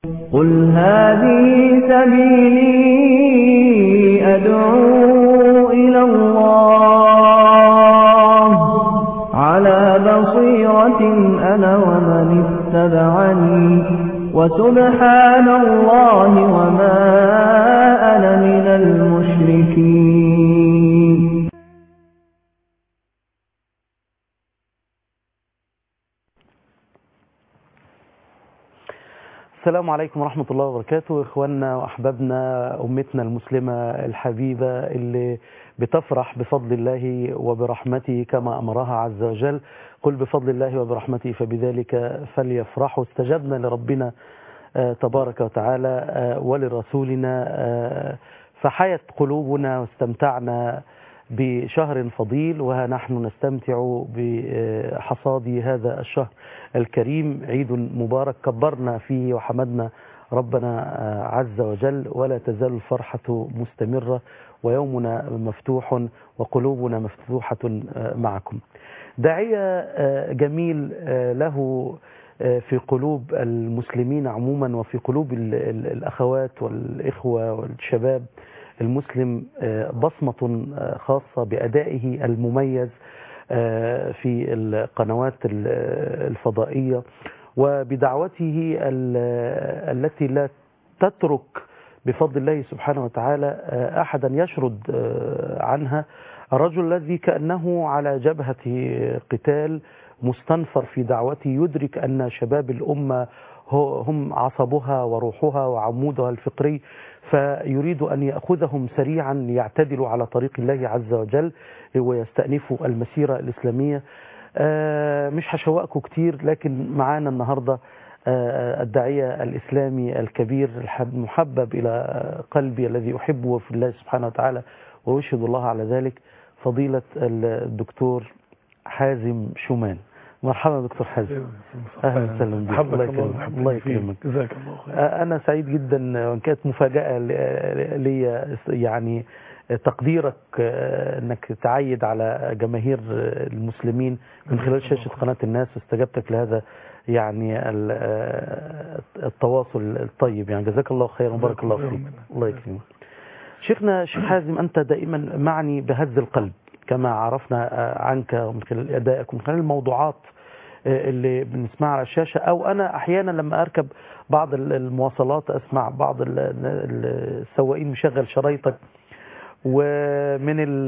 قل هذه سبيلي أدعو إلى الله على بصيرة أنا ومن اتبعني وسبحان الله وما أنا من المشركين السلام عليكم ورحمة الله وبركاته إخواننا وأحبابنا أمتنا المسلمة الحبيبة اللي بتفرح بفضل الله وبرحمته كما أمرها عز وجل قل بفضل الله وبرحمته فبذلك فليفرحوا استجبنا لربنا آه، تبارك وتعالى آه، ولرسولنا آه، فحيت قلوبنا واستمتعنا بشهر فضيل وها نحن نستمتع بحصاد هذا الشهر الكريم عيد مبارك كبرنا فيه وحمدنا ربنا عز وجل ولا تزال الفرحة مستمرة ويومنا مفتوح وقلوبنا مفتوحة معكم داعية جميل له في قلوب المسلمين عموما وفي قلوب ال- ال- الأخوات والإخوة والشباب المسلم بصمة خاصة بأدائه المميز في القنوات ال- الفضائية وبدعوته ال- التي لا تترك بفضل الله سبحانه وتعالى أحدا يشرد عنها الرجل الذي كأنه على جبهة قتال مستنفر في دعوته يدرك أن شباب الأمة هو- هم عصبها وروحها وعمودها الفقري فيريد أن يأخذهم سريعا ليعتدلوا على طريق الله عز وجل ويستأنفوا المسيرة الإسلامية آه، مش هشوقكم كتير لكن معانا النهاردة آه، الداعية الإسلامي الكبير الحب- المحبب إلى قلبي الذي أحبه في الله سبحانه وتعالى وأشهد الله على ذلك فضيلة الدكتور حازم شومان مرحبا دكتور حازم أهلا وسهلا بك حبك الله الله يكرمك وحبك الله فيك. يكرمك جزاك الله خير آه، أنا سعيد جدا وإن كانت مفاجأة ل- لي يعني تقديرك آه، أنك تعيد على جماهير آه، المسلمين من خلال شاشة قناة الناس واستجابتك لهذا يعني ال- آه، التواصل الطيب يعني جزاك الله خيرا وبارك الله خير فيك منك. الله يكرمك شيخنا شيخ حازم أنت دائما معني بهز القلب كما عرفنا آه، عنك ومن خلال أدائك ومن خلال الموضوعات آه، اللي بنسمعها على الشاشة أو أنا أحيانا لما أركب بعض ال- المواصلات أسمع بعض ال- ال- السواقين مشغل شرايطك ومن ال-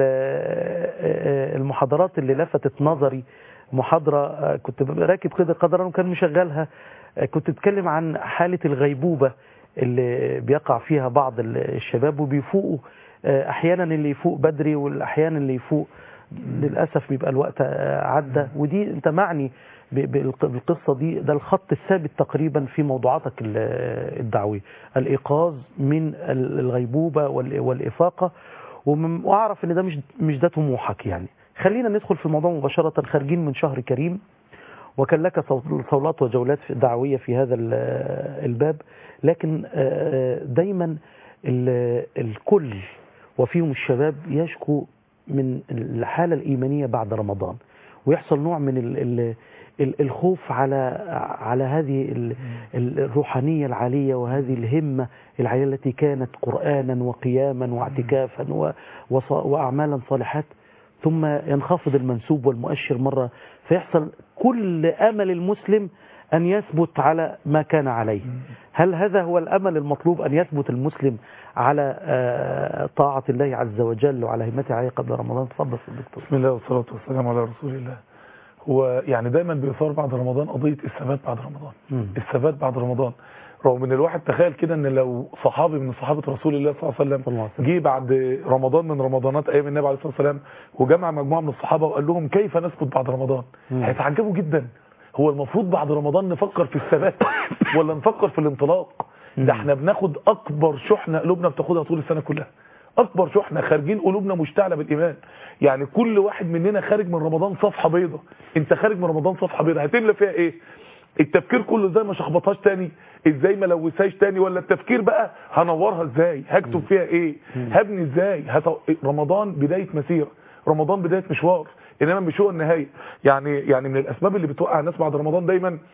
آه، المحاضرات اللي لفتت نظري محاضرة آه، كنت ببقى راكب كده قدرا وكان مشغلها آه، كنت بتتكلم عن حالة الغيبوبة اللي بيقع فيها بعض ال- الشباب وبيفوقوا آه، أحيانا اللي يفوق بدري والأحيانا اللي يفوق للأسف بيبقى الوقت آه، عدى ودي أنت معني ب- بالق- بالقصة دي ده الخط الثابت تقريبا في موضوعاتك ال- الدعوية الإيقاظ من ال- الغيبوبة وال- والإفاقة ومن- وأعرف أن ده مش مش ده طموحك يعني خلينا ندخل في الموضوع مباشرة خارجين من شهر كريم وكان لك صو- صولات وجولات في- دعوية في هذا ال- الباب لكن آه، دايما ال- الكل وفيهم الشباب يشكو من الحالة الإيمانية بعد رمضان ويحصل نوع من ال ال ال- الخوف على على هذه ال- ال- الروحانية العالية وهذه الهمة العالية التي كانت قرآنا وقياما واعتكافا و- وص- وأعمالا صالحات ثم ينخفض المنسوب والمؤشر مرة فيحصل كل أمل المسلم أن يثبت على ما كان عليه هل هذا هو الأمل المطلوب أن يثبت المسلم على آه، طاعة الله عز وجل وعلى همته عليه قبل رمضان تفضل في الدكتور بسم الله والصلاة والسلام على رسول الله هو يعني دايما بيثار بعد رمضان قضية الثبات بعد رمضان مم. الثبات بعد رمضان رغم ان الواحد تخيل كده ان لو صحابي من صحابة رسول الله صلى الله عليه صلى الله عليه وسلم وسلم. جه بعد رمضان من رمضانات ايام النبي عليه الصلاة والسلام وجمع مجموعة من الصحابة وقال لهم كيف نثبت بعد رمضان مم. هيتعجبوا جدا هو المفروض بعد رمضان نفكر في الثبات ولا نفكر في الانطلاق ده احنا بناخد اكبر شحنة قلوبنا بتاخدها طول السنة كلها اكبر شحنة خارجين قلوبنا مشتعلة بالايمان يعني كل واحد مننا خارج من رمضان صفحة بيضة انت خارج من رمضان صفحة بيضة هتملى فيها ايه التفكير كله ازاي ما شخبطهاش تاني ازاي ما لوثهاش تاني ولا التفكير بقى هنورها ازاي هكتب فيها ايه هبني ازاي هت... رمضان بداية مسيرة رمضان بداية مشوار انما مش هو النهاية يعني يعني من الاسباب اللي بتوقع الناس بعد رمضان دايما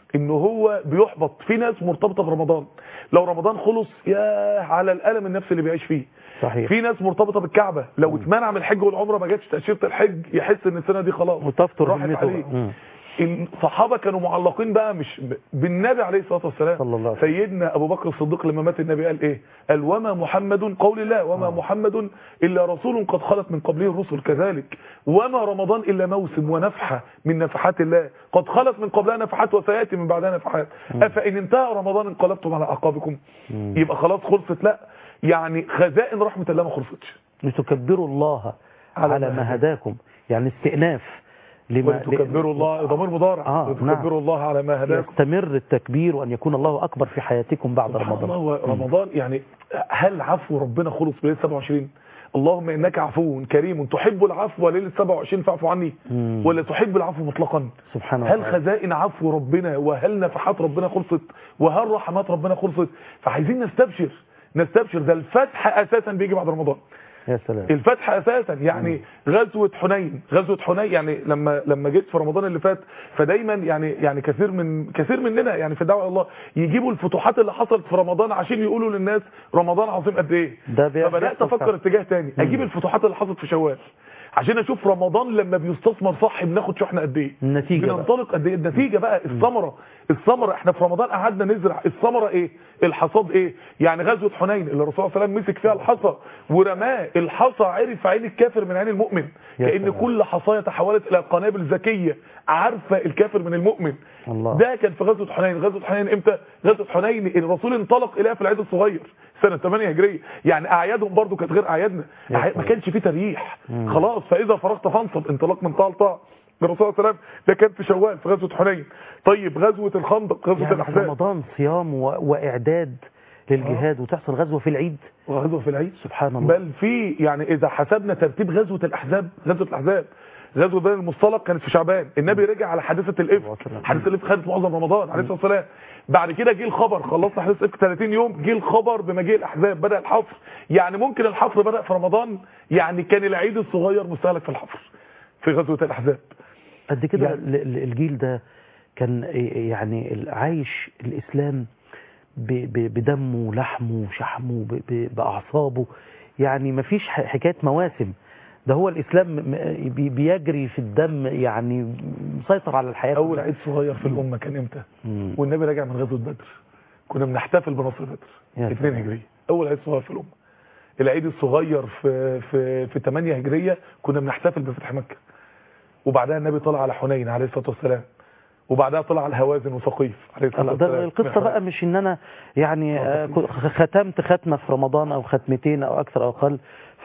ان هو بيحبط في ناس مرتبطه برمضان لو رمضان خلص يا على الالم النفسي اللي بيعيش فيه صحيح في ناس مرتبطه بالكعبه لو اتمنع من الحج والعمره ما جاتش تاشيره الحج يحس ان السنه دي خلاص وتفتر راحت همته عليه مم. الصحابه كانوا معلقين بقى مش ب- بالنبي عليه الصلاه والسلام صلى الله عليه وسلم. سيدنا ابو بكر الصديق لما مات النبي قال ايه قال وما محمد قول الله وما آه. محمد الا رسول قد خلت من قبله الرسل كذلك وما رمضان الا موسم ونفحه من نفحات الله قد خلت من قبلها نفحات وسياتي من بعدها نفحات افان انتهى رمضان انقلبتم على اعقابكم مم. يبقى خلاص خلصت لا يعني خزائن رحمه الله ما خلصتش لتكبروا الله على على ما ما هداكم يعني استئناف لما ولتكبروا الله ضمير مضارع آه، ولتكبروا الله على ما هداكم يستمر التكبير وأن يكون الله أكبر في حياتكم بعد سبحان رمضان الله هو رمضان يعني هل عفو ربنا خلص بليله 27 اللهم انك عفو كريم تحب العفو ليله 27 فاعف عني مم. ولا تحب العفو مطلقا سبحان هل الله خزائن عفو ربنا وهل نفحات ربنا خلصت وهل رحمات ربنا خلصت فعايزين نستبشر نستبشر ده الفتح اساسا بيجي بعد رمضان يا سلام الفتح اساسا يعني غزوه حنين غزوه حنين يعني لما لما جيت في رمضان اللي فات فدايما يعني يعني كثير من كثير مننا يعني في دعوه الله يجيبوا الفتوحات اللي حصلت في رمضان عشان يقولوا للناس رمضان عظيم قد ايه ده بي- فبدات بيحصل افكر فعلا. اتجاه تاني اجيب الفتوحات اللي حصلت في شوال عشان اشوف رمضان لما بيستثمر صح بناخد شحنه قد ايه النتيجة بقى. بننطلق قد ايه النتيجه بقى الثمره الثمره احنا في رمضان قعدنا نزرع الثمره ايه الحصاد ايه يعني غزوه حنين اللي الرسول صلى الله عليه وسلم مسك فيها الحصى ورماه الحصى عرف عين الكافر من عين المؤمن يا كان سلام. كل حصايه تحولت الى قنابل ذكيه عارفه الكافر من المؤمن الله. ده كان في غزوه حنين غزوه حنين امتى غزوه حنين الرسول انطلق اليها في العيد الصغير سنه 8 هجريه يعني اعيادهم برضو كانت غير اعيادنا يا أعياد- ما سلام. كانش فيه تريح مم. خلاص فاذا فرغت فانصب انطلاق من طاعه لطاعه الرسول صلى الله عليه وسلم ده كان في شوال في غزوه حنين طيب غزوه الخندق غزوه يعني في الاحزاب رمضان صيام و... وإعداد للجهاد وتحصل غزوة في العيد وغزوه في العيد سبحان الله بل في يعني اذا حسبنا ترتيب غزوه الاحزاب غزوه الاحزاب غزوه بني المصطلق كانت في شعبان النبي رجع على حادثه الله الافك وسلم. حادثه الافك خدت معظم رمضان عليه الصلاه والسلام بعد كده جه الخبر خلصنا حادثه الافك 30 يوم جه الخبر بمجيء الاحزاب بدا الحفر يعني ممكن الحفر بدا في رمضان يعني كان العيد الصغير مستهلك في الحفر في غزوه الاحزاب قد كده يعني- ال- ال- الجيل ده كان يعني ال- عايش الإسلام ب- ب- بدمه ولحمه وشحمه ب- ب- بأعصابه يعني ما فيش ح- حكاية مواسم ده هو الإسلام م- بي- بيجري في الدم يعني مسيطر على الحياة اول كلها. عيد صغير في الامه كان امتى مم. والنبي راجع من غزوه بدر كنا بنحتفل بنصر بدر يا 2 سلام. هجريه اول عيد صغير في الامه العيد الصغير في في في 8 هجريه كنا بنحتفل بفتح مكه وبعدها النبي طلع على حنين عليه الصلاه والسلام وبعدها طلع على هوازن وثقيف عليه الصلاه ده والسلام القصة بقى مش ان انا يعني آه، كنت ختمت ختمة في رمضان او ختمتين او اكثر او اقل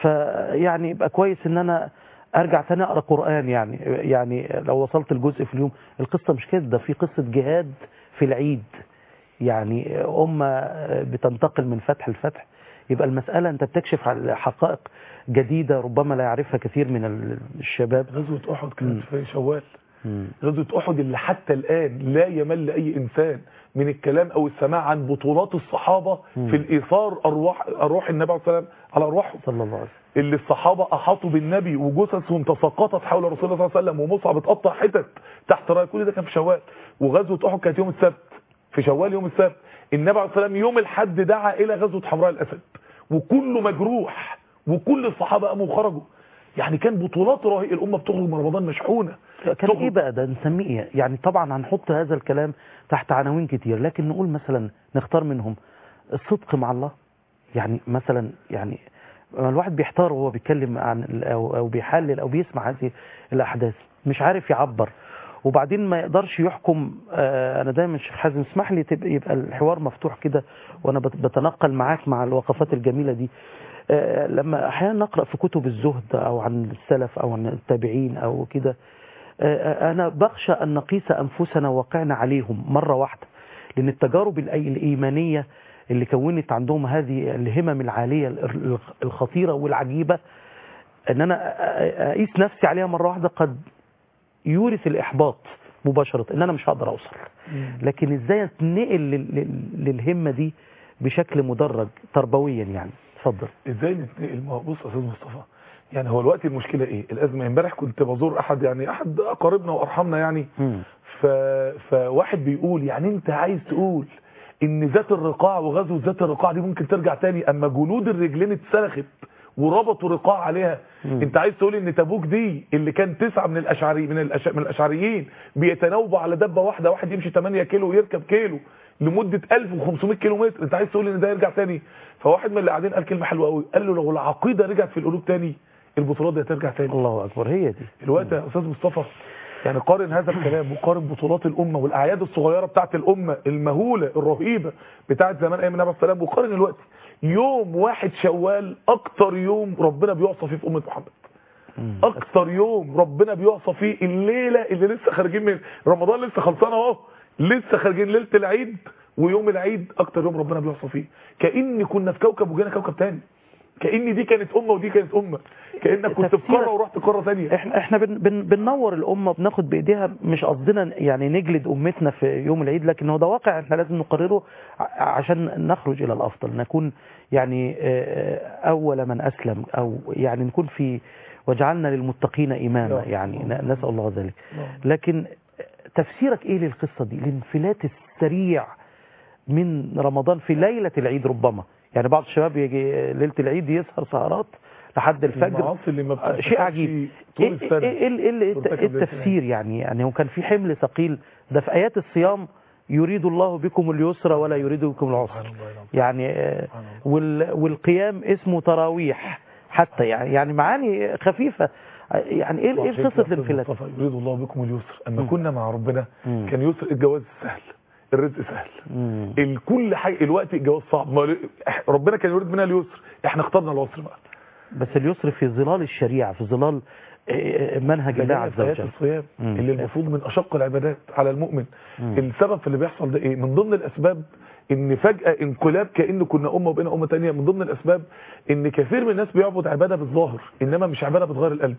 فيعني يبقى كويس ان انا ارجع تاني اقرا قرآن يعني يعني لو وصلت الجزء في اليوم القصة مش كده ده في قصة جهاد في العيد يعني أمة بتنتقل من فتح لفتح يبقى المسألة أنت بتكشف على حقائق جديدة ربما لا يعرفها كثير من ال- الشباب غزوه احد مم. كانت في شوال مم. غزوه احد اللي حتى الان لا يمل اي انسان من الكلام او السماع عن بطولات الصحابه مم. في الايثار ارواح ارواح النبي عليه الصلاه والسلام على ارواحهم صلى الله عليه وسلم اللي الصحابة أحاطوا بالنبي وجثثهم تساقطت حول رسول الله صلى الله عليه وسلم ومصعب اتقطع حتت تحت راية كل ده كان في شوال وغزوة أحد كانت يوم السبت في شوال يوم السبت النبي عليه الصلاة والسلام يوم الحد دعا إلى غزوة حمراء الأسد وكله مجروح وكل الصحابة قاموا وخرجوا يعني كان بطولات رهيبة الأمة بتخرج من رمضان مشحونة كان تخرج- ايه بقى ده نسميه ايه يعني طبعا هنحط هذا الكلام تحت عناوين كتير لكن نقول مثلا نختار منهم الصدق مع الله يعني مثلا يعني لما الواحد بيحتار وهو بيتكلم عن ال- او او بيحلل او بيسمع هذه الاحداث مش عارف يعبر وبعدين ما يقدرش يحكم آه انا دايما شيخ حازم اسمح لي تبقى يبقى الحوار مفتوح كده وانا بت- بتنقل معاك مع الوقفات الجميله دي آه لما احيانا نقرا في كتب الزهد او عن السلف او عن التابعين او كده آه، أنا بخشى أن نقيس أنفسنا واقعنا عليهم مرة واحدة لأن التجارب الأي- الإيمانية اللي كونت عندهم هذه الهمم العالية ال- الخطيرة والعجيبة أن أنا أ- أ- أقيس نفسي عليها مرة واحدة قد يورث الإحباط مباشرة أن أنا مش هقدر أوصل لكن إزاي أتنقل لل- لل- للهمة دي بشكل مدرج تربويا يعني اتفضل ازاي نتنقل ما هو بص يا استاذ مصطفى يعني هو الوقت المشكله ايه الازمه امبارح كنت بزور احد يعني احد اقاربنا وارحمنا يعني مم. ف... فواحد بيقول يعني انت عايز تقول ان ذات الرقاع وغزوه ذات الرقاع دي ممكن ترجع تاني اما جنود الرجلين اتسلخت وربطوا رقاع عليها مم. انت عايز تقول ان تبوك دي اللي كان تسعة من الاشعري من, الأش... من الاشعريين بيتناوبوا على دبه واحده واحد يمشي 8 كيلو ويركب كيلو لمده 1500 كيلو متر انت عايز تقول ان ده يرجع تاني فواحد من اللي قاعدين قال كلمه حلوه قوي قال له لو العقيده رجعت في القلوب تاني البطولات دي هترجع تاني الله اكبر هي دي الوقت يا استاذ مصطفى يعني قارن هذا الكلام وقارن بطولات الامه والاعياد الصغيره بتاعت الامه المهوله الرهيبه بتاعت زمان ايام النبي عليه السلام وقارن الوقت يوم واحد شوال اكتر يوم ربنا بيعصى فيه في امه محمد مم. اكتر يوم ربنا بيعصى فيه الليله اللي لسه خارجين من رمضان لسه خلصان اهو لسه خارجين ليله العيد ويوم العيد اكتر يوم ربنا بيعصى فيه كان كنا في كوكب وجينا كوكب تاني كان دي كانت امه ودي كانت امه كانك كنت في تفسيرك- قاره ورحت قاره ثانيه احنا احنا بن بن بننور الامه بناخد بايديها مش قصدنا يعني نجلد امتنا في يوم العيد لكن هو ده واقع احنا لازم نقرره ع- عشان نخرج الى الافضل نكون يعني آه، اول من اسلم او يعني نكون في وجعلنا للمتقين اماما يا يعني الله. ن- نسال الله ذلك الله. لكن تفسيرك ايه للقصه دي الانفلات السريع من رمضان في ليله العيد ربما يعني بعض الشباب يجي ليله العيد يسهر سهرات لحد الفجر المعاصي اللي ما آه، شيء بترتكبش عجيب طول ايه السنه ايه ايه ايه ايه ترتكب ايه ليلة التفسير يعني يعني هو كان في حمل ثقيل ده في ايات الصيام يريد الله بكم اليسر ولا يريد بكم سبحان العسر الله العظيم. يعني آه، سبحان الله. وال والقيام اسمه تراويح حتى يعني يعني معاني خفيفه آه، يعني ايه ايه عشان قصه كده الانفلات مصطفى يريد الله بكم اليسر اما مم. كنا مع ربنا مم. كان يسر الجواز سهل الرزق سهل مم. الكل حاجه الوقت الجواز صعب ما ربنا كان يريد منا اليسر احنا اخترنا العسر بقى بس اليسر في ظلال الشريعه في ظلال آه، منهج الله عز آيات وجل الصيام مم. اللي المفروض من اشق العبادات على المؤمن مم. السبب في اللي بيحصل ده ايه من ضمن الاسباب ان فجاه انقلاب كان كنا امه وبقينا امه تانية من ضمن الاسباب ان كثير من الناس بيعبد عباده بالظاهر انما مش عباده بتغير القلب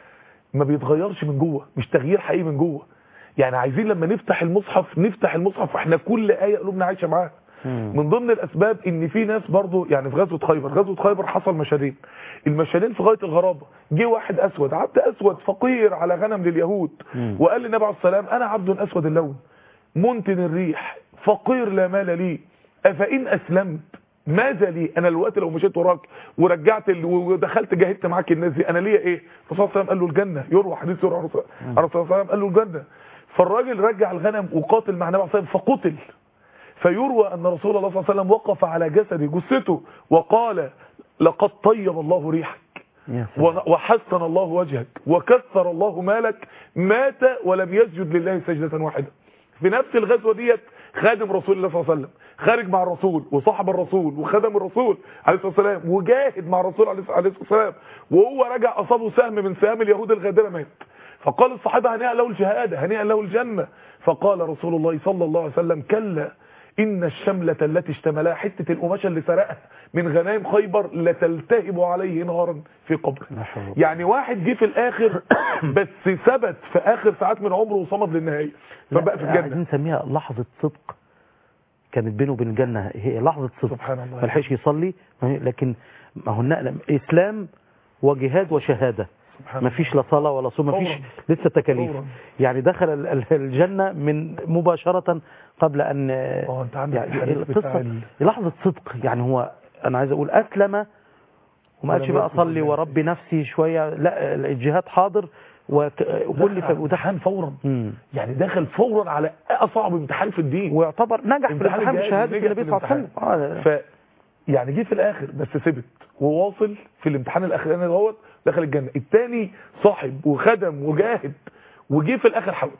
ما بيتغيرش من جوه مش تغيير حقيقي من جوه يعني عايزين لما نفتح المصحف نفتح المصحف واحنا كل ايه قلوبنا عايشه معاها مم. من ضمن الاسباب ان في ناس برضو يعني في غزوه خيبر غزوه خيبر حصل مشهدين المشهدين في غايه الغرابه جه واحد اسود عبد اسود فقير على غنم لليهود مم. وقال للنبي عليه السلام انا عبد اسود اللون منتن الريح فقير لا مال لي افان اسلمت ماذا لي انا الوقت لو مشيت وراك ورجعت ال... ودخلت جاهدت معاك الناس دي انا ليا ايه الرسول صلى الله عليه وسلم قال له الجنه يروى حديث يروى الرسول الرسول صلى الله عليه وسلم قال له الجنه فالراجل رجع الغنم وقاتل مع النبي عليه الصلاه والسلام فقتل فيروى أن رسول الله صلى الله عليه وسلم وقف على جسد جثته وقال لقد طيب الله ريحك يا سلام. ون- وحسن الله وجهك وكثر الله مالك مات ولم يسجد لله سجدة واحدة في نفس الغزوة ديت خادم رسول الله صلى الله عليه وسلم خارج مع الرسول وصاحب الرسول وخدم الرسول عليه الصلاة والسلام وجاهد مع الرسول عليه عليه الصلاة والسلام وهو رجع أصابه سهم من سهام اليهود الغادرة مات فقال الصحابة هنيئا له الشهادة هنيئا له الجنة فقال رسول الله صلى الله عليه وسلم كلا إن الشملة التي اشتملها حتة القماشة اللي سرقها من غنائم خيبر لتلتهب عليه نهارا في قبره ما شاء الله. يعني واحد جه في الآخر بس ثبت في آخر ساعات من عمره وصمد للنهاية فبقى في لا، عايزين الجنة نسميها لحظة صدق كانت بينه وبين الجنة هي لحظة صدق سبحان الله. ما لحقش يصلي لكن ما هو النقلة إسلام وجهاد وشهادة سبحان ما الله. فيش لا صلاة ولا صوم ما فيش فورا. لسه تكاليف فورا. يعني دخل ال- ال- الجنة من مباشرة قبل أن اه انت عندك يعني الحديث بتاع القصة ال- لحظة صدق يعني هو أنا عايز أقول أسلم وما قالش ولم بقى يكن أصلي ذلك. وربي نفسي شوية لا الجهاد حاضر وك- وكل دخل على ف- ودخل امتحان فورا مم. يعني دخل فورا على اصعب امتحان في الدين ويعتبر نجح في امتحان الامتحان الجهاد بشهادة نجح النبي في صلى الله عليه وسلم الامتحان. آه، ف يعني جه في الاخر بس ثبت وواصل في الامتحان الاخراني دوت دخل الجنه الثاني صاحب وخدم وجاهد وجه في الاخر حوت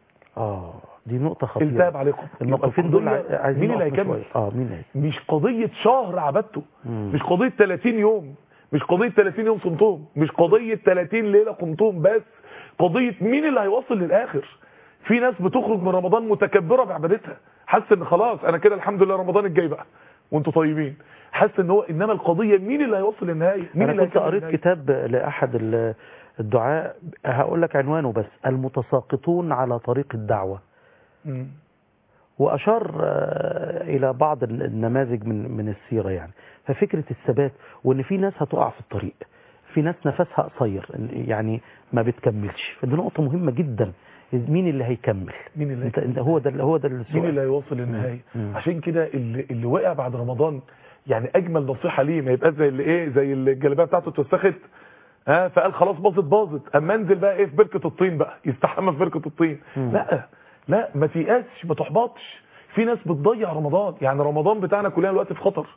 اه دي نقطة خطيرة التهب عليكم الموقفين دول القضية عايزين مين اللي نقف هيكمل شوية. اه مين اللي مش قضيه شهر عبدته مم. مش قضيه 30 يوم مش قضيه 30 يوم صمتهم مش قضيه 30 ليله قمتهم بس قضيه مين اللي هيوصل للاخر في ناس بتخرج من رمضان متكبره بعبادتها حاسس ان خلاص انا كده الحمد لله رمضان الجاي بقى وانتوا طيبين حاسس ان هو انما القضيه مين اللي هيوصل للنهايه مين اللي انا كنت هيكمل قريت النهاية؟ كتاب لاحد ال- الدعاء هقول لك عنوانه بس المتساقطون على طريق الدعوة مم. واشار آه، الى بعض النماذج من من السيرة يعني ففكرة الثبات وان في ناس هتقع في الطريق في في ناس نفسها قصير يعني ما بتكملش فدي نقطة مهمة جدا مين اللي هيكمل مين اللي انت انت هو ده هو ده مين السؤال اللي هيوصل للنهايه مم. عشان كده اللي, اللي وقع بعد رمضان يعني اجمل نصيحه ليه ما يبقاش زي اللي ايه زي الجلابيه بتاعته اتوسخت ها فقال خلاص باظت باظت اما انزل بقى ايه في بركه الطين بقى يستحمى في بركه الطين مم. لا لا ما تيأسش ما تحبطش في ناس بتضيع رمضان يعني رمضان بتاعنا كلنا دلوقتي في خطر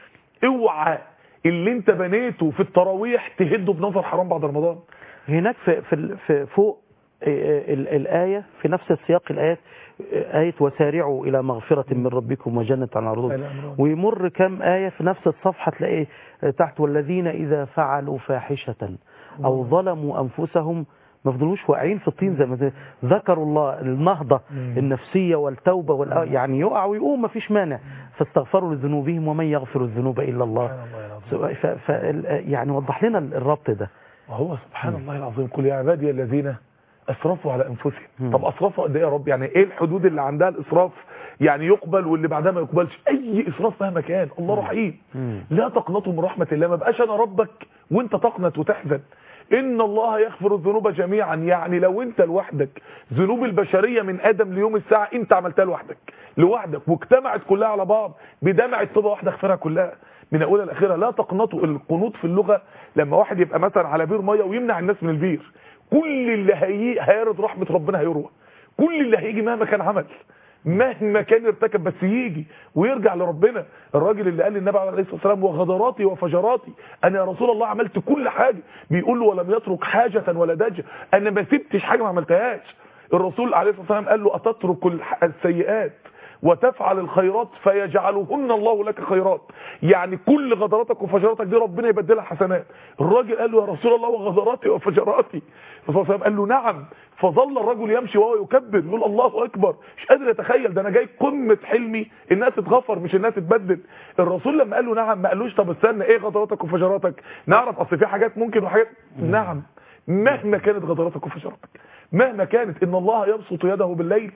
اوعى اللي انت بنيته في التراويح تهده بنظر حرام بعد رمضان هناك في في ال- في فوق آه، ال- الآية في نفس السياق الآيات آه، آية وسارعوا إلى مغفرة من ربكم وجنة عن عرضها آل عمران. ويمر كم آية في نفس الصفحة تلاقي آه، تحت والذين إذا فعلوا فاحشة أو ظلموا أنفسهم ما فضلوش واقعين في الطين زي ما ذ- ذكروا الله النهضة مم. النفسية والتوبة والآ... يعني يقع ويقوم ما فيش مانع فاستغفروا لذنوبهم ومن يغفر الذنوب إلا الله سبحان الله العظيم ف... ف... يعني وضح لنا الربط ده وهو سبحان الله العظيم قل يا عبادي الذين اسرفوا على انفسهم مم. طب اسرفوا قد ايه يا رب يعني ايه الحدود اللي عندها الاسراف يعني يقبل واللي بعدها ما يقبلش اي اسراف مهما كان الله رحيم مم. لا تقنطوا من رحمه الله ما بقاش انا ربك وانت تقنط وتحزن ان الله يغفر الذنوب جميعا يعني لو انت لوحدك ذنوب البشريه من ادم ليوم الساعه انت عملتها لوحدك لوحدك واجتمعت كلها على بعض بدمعه طوبه واحده اغفرها كلها من اولها لاخرها لا تقنطوا القنوط في اللغه لما واحد يبقى مثلا على بير ميه ويمنع الناس من البير كل اللي هي هيرد رحمه ربنا هيروى كل اللي هيجي مهما كان عمل مهما كان ارتكب بس يجي ويرجع لربنا الراجل اللي قال للنبي عليه الصلاه والسلام وغدراتي وفجراتي انا يا رسول الله عملت كل حاجه بيقول له ولم يترك حاجه ولا دجه انا ما سبتش حاجه ما عملتهاش الرسول عليه الصلاه والسلام قال له اتترك الح- السيئات وتفعل الخيرات فيجعلهن الله لك خيرات يعني كل غدراتك وفجراتك دي ربنا يبدلها حسنات الراجل قال له يا رسول الله وغدراتي وفجراتي الرسول صلى الله عليه وسلم قال له نعم فظل الرجل يمشي وهو يكبر يقول الله اكبر مش قادر يتخيل ده انا جاي قمه حلمي انها تتغفر مش انها تتبدل الرسول لما قال له نعم ما قالوش طب استنى ايه غدراتك وفجراتك نعرف اصل في حاجات ممكن وحاجات نعم مهما كانت غدراتك وفجراتك مهما كانت ان الله يبسط يده بالليل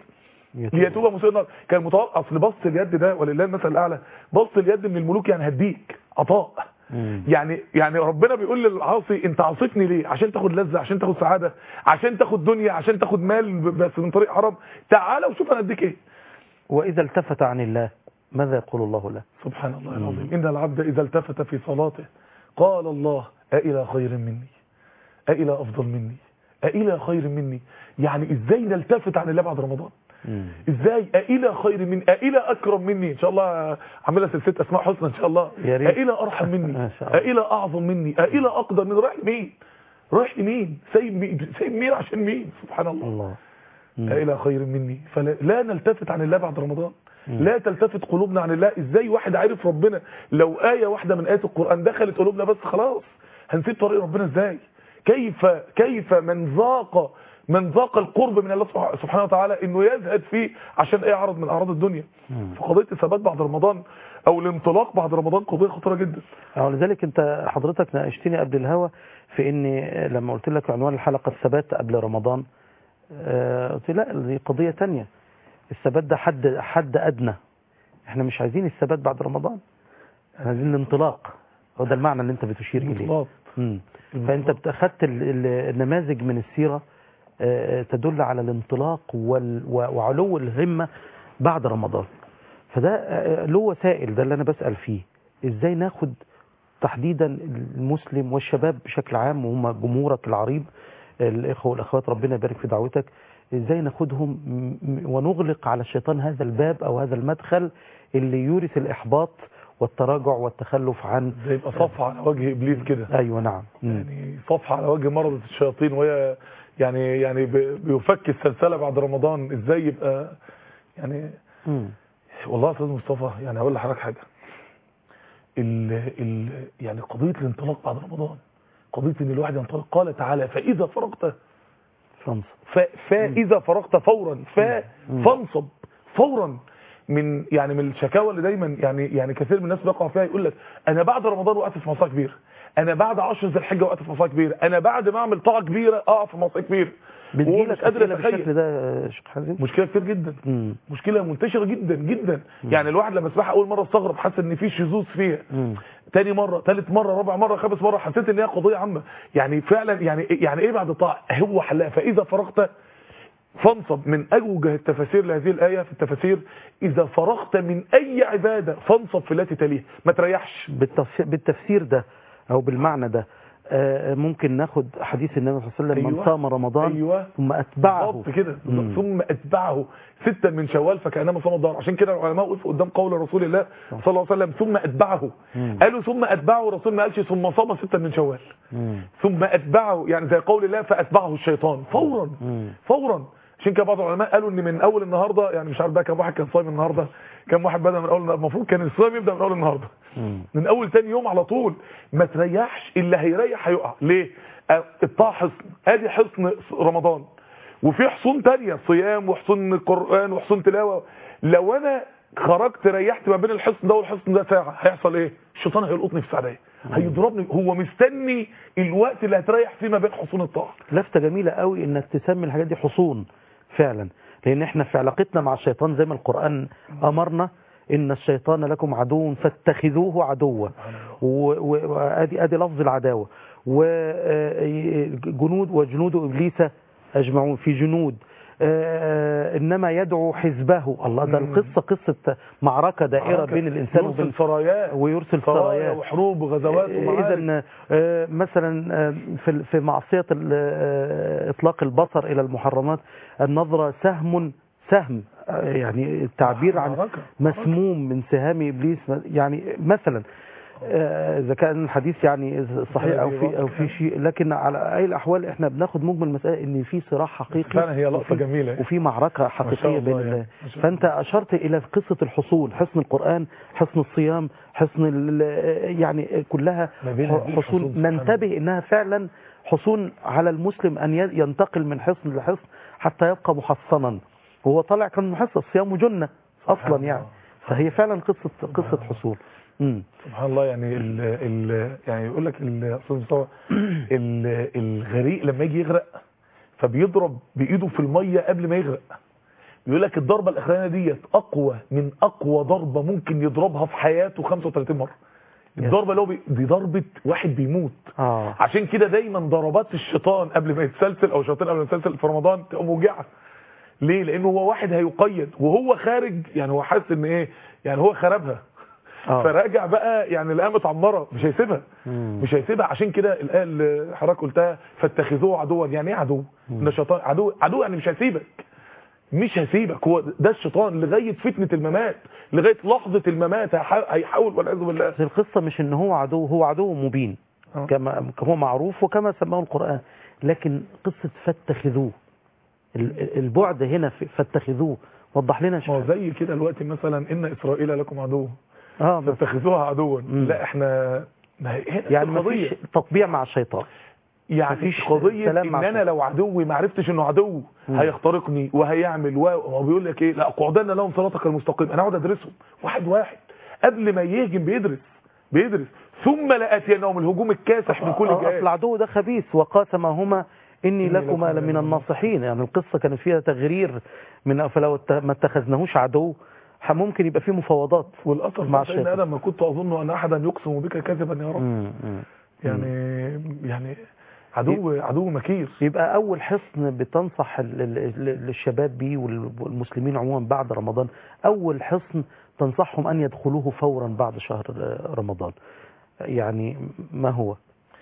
ليتوب مسيء النار كان متوقع اصل بسط اليد ده ولله المثل الاعلى بسط اليد من الملوك يعني هديك عطاء مم. يعني يعني ربنا بيقول للعاصي انت عصيتني ليه عشان تاخد لذه عشان تاخد سعاده عشان تاخد دنيا عشان تاخد مال بس من طريق حرام تعالى وشوف انا اديك ايه وإذا التفت عن الله ماذا يقول الله له سبحان الله العظيم ان العبد اذا التفت في صلاته قال الله أإلى خير مني أإلى أفضل مني أإلى خير مني يعني إزاي نلتفت عن الله بعد رمضان مم. ازاي أإلى خير مني أإلى أكرم مني إن شاء الله عاملها سلسلة أسماء حسنى إن شاء الله يا ريت. أإلى أرحم مني ما شاء الله. أإلى أعظم مني أإلى أقدر مني رايح مين رايح لمين سايب مين سايب مين عشان مين سبحان الله الله مم. إلى خير مني فلا لا نلتفت عن الله بعد رمضان لا تلتفت قلوبنا عن الله ازاي واحد عارف ربنا لو آية واحدة من آيات القرآن دخلت قلوبنا بس خلاص هنسيب طريق ربنا ازاي كيف كيف من ذاق من ذاق القرب من الله سبحانه وتعالى انه يزهد فيه عشان ايه عرض من اعراض الدنيا مم. فقضيه الثبات بعد رمضان او الانطلاق بعد رمضان قضيه خطيره جدا أو لذلك انت حضرتك ناقشتني قبل الهوا في ان لما قلت لك عنوان الحلقه الثبات قبل رمضان آه، قلت لا دي قضيه تانية الثبات ده حد حد ادنى احنا مش عايزين الثبات بعد رمضان احنا عايزين الانطلاق هو ده المعنى اللي انت بتشير اليه انطلاق مم. فانت اخذت النماذج من السيره آه، تدل على الانطلاق وال- و- وعلو الهمه بعد رمضان فده آه، له وسائل ده اللي انا بسال فيه ازاي ناخد تحديدا المسلم والشباب بشكل عام وهم جمهورك العريض الاخوه والاخوات ربنا يبارك في دعوتك ازاي ناخدهم م- م- ونغلق على الشيطان هذا الباب او هذا المدخل اللي يورث الاحباط والتراجع والتخلف عن ده يبقى صفحه على وجه ابليس كده ايوه نعم مم. يعني صفحه على وجه مرضة الشياطين وهي يعني يعني ب- بيفك السلسله بعد رمضان ازاي يبقى يعني مم. والله يا استاذ مصطفى يعني هقول لحضرتك حاجه ال ال يعني قضيه الانطلاق بعد رمضان قضيه ان الواحد ينطلق قال تعالى فاذا فرغت فانصب ف فاذا فرغت فورا ف فانصب فورا من يعني من الشكاوى اللي دايما يعني يعني كثير من الناس بيقع فيها يقول لك انا بعد رمضان وقعت في معصيه كبيره انا بعد 10 ذي الحجه وقعت في معصيه كبيره انا بعد ما اعمل طاعه كبيره اقع في معصيه كبيره وهو بتجيلك مش قادر أسئلة بالشكل يتخيل ده يا شيخ حازم مشكله كتير جدا مم. مشكله منتشره جدا جدا يعني الواحد لما سمعها اول مره استغرب حاسس ان في شذوذ فيها مم. تاني مرة تالت مرة رابع مرة خامس مرة حسيت ان هي قضية عامة يعني فعلا يعني يعني ايه بعد الطاعة هو حلها فاذا فرغت فانصب من اوجه التفاسير لهذه الايه في التفاسير اذا فرغت من اي عباده فانصب في التي تليها ما تريحش بالتفسير, بالتفسير ده او بالمعنى ده آه، ممكن ناخد حديث النبي صلى الله عليه وسلم من أيوة. صام رمضان أيوة. ثم اتبعه بالظبط كده مم. ثم اتبعه ستا من شوال فكانما صام الظهر عشان كده العلماء وقفوا قدام قول رسول الله صلى الله عليه وسلم ثم اتبعه مم. قالوا ثم اتبعه الرسول ما قالش ثم صام ستا من شوال مم. ثم اتبعه يعني زي قول الله فاتبعه الشيطان فورا مم. فورا عشان كده بعض العلماء قالوا ان من اول النهارده يعني مش عارف بقى كم واحد كان صايم النهارده كم واحد بدا من اول النهارده المفروض كان الصيام يبدا من اول النهارده مم. من اول تاني يوم على طول ما تريحش اللي هيريح هيقع ليه آه، الطاعه حصن ادي حصن رمضان وفي حصون تانية صيام وحصون قرآن وحصون تلاوة لو انا خرجت ريحت ما بين الحصن ده والحصن ده ساعة هيحصل ايه الشيطان هيلقطني في سعدية هيضربني هو مستني الوقت اللي هتريح فيه ما بين حصون الطاعة لفتة جميلة قوي انك تسمي الحاجات دي حصون فعلا لان احنا في علاقتنا مع الشيطان زي ما القرآن امرنا ان الشيطان لكم عدو فاتخذوه عدوا و- و- وادي ادي لفظ العداوة وجنود وجنود ابليس اجمعون في جنود آه، انما يدعو حزبه الله ده مم. القصة قصة معركة دائرة بين الانسان يرسل وبين سرايات ويرسل سرايا سرايات وحروب وغزوات ومعارك اذا مثلا آه، في في معصيه ال- آه، اطلاق البصر الى المحرمات النظره سهم سهم آه، يعني التعبير عن معركة. مسموم من سهام ابليس يعني مثلا آه، اذا كان الحديث يعني صحيح او في او في شيء لكن على اي الاحوال احنا بناخد مجمل المساله ان في صراع حقيقي فعلا هي لقطة وفي- جميلة. وفي معركه ما حقيقيه شاء بين الله يعني. الله ما شاء فانت اشرت الى قصه الحصول حصن القران حصن الصيام حصن ال- يعني كلها ما بين ح- هذه الحصون حصون سبحان ننتبه انها فعلا حصون على المسلم ان ي- ينتقل من حصن لحصن حتى يبقى محصنا وهو طالع كان محصن الصيام جنه سبحان اصلا يعني الله. فهي فعلا قصه قصه حصول امم سبحان الله يعني ال ال يعني يقول لك ال- أستاذ مصطفى ال- الغريق لما يجي يغرق فبيضرب بايده في الميه قبل ما يغرق بيقول لك الضربه الاخرانيه ديت اقوى من اقوى ضربه ممكن يضربها في حياته 35 مره الضربه اللي هو بي- دي ضربه واحد بيموت اه عشان كده دايما ضربات الشيطان قبل ما يتسلسل او الشياطين قبل ما يتسلسل في رمضان تبقى موجعه ليه لانه هو واحد هيقيد وهو خارج يعني هو حاسس ان ايه يعني هو خربها آه. فراجع بقى يعني لقاها متعمره مش هيسيبها مم. مش هيسيبها عشان كده الايه اللي حضرتك قلتها فاتخذوه عدوا يعني ايه عدو ده شيطان عدو عدو يعني مش هيسيبك مش هيسيبك هو ده الشيطان لغايه فتنه الممات لغايه لحظه الممات هيح- هيحاول والعياذ بالله بس القصة مش ان هو عدو هو عدو مبين آه. كما هو معروف وكما سماه القرآن لكن قصة فاتخذوه ال- ال- البعد هنا في فاتخذوه وضح لنا ما هو شيء زي كده دلوقتي مثلا ان اسرائيل لكم عدو اه بس فاتخذوها عدوا مم. لا احنا ما هي هنا يعني ما القضية. فيش تطبيع مع الشيطان يعني مفيش قضيه سلام ان مع انا الشيطان. لو عدوي ما عرفتش انه عدو مم. هيخترقني وهيعمل و- هو بيقول لك ايه لا اقعدن لهم صراطك المستقيم انا اقعد ادرسهم واحد واحد قبل ما يهجم بيدرس بيدرس ثم لاتينهم الهجوم الكاسح من كل آه، اصل جهه العدو ده خبيث وقاسمهما اني إني لكما لكما لمن الناصحين يعني القصة كانت فيها تغرير من فلو ات- ما اتخذناهوش عدو ح- ممكن يبقى فيه مفاوضات والاثر مع مع سيدنا الشيطان. ادم ما كنت اظن ان احدا يقسم بك كذبا يا رب مم، مم. يعني يعني عدو عدو مكير يبقى أول حصن بتنصح ال- ال- ال- الشباب بيه وال- والمسلمين عموما بعد رمضان أول حصن تنصحهم أن يدخلوه فورا بعد شهر آه، رمضان يعني ما هو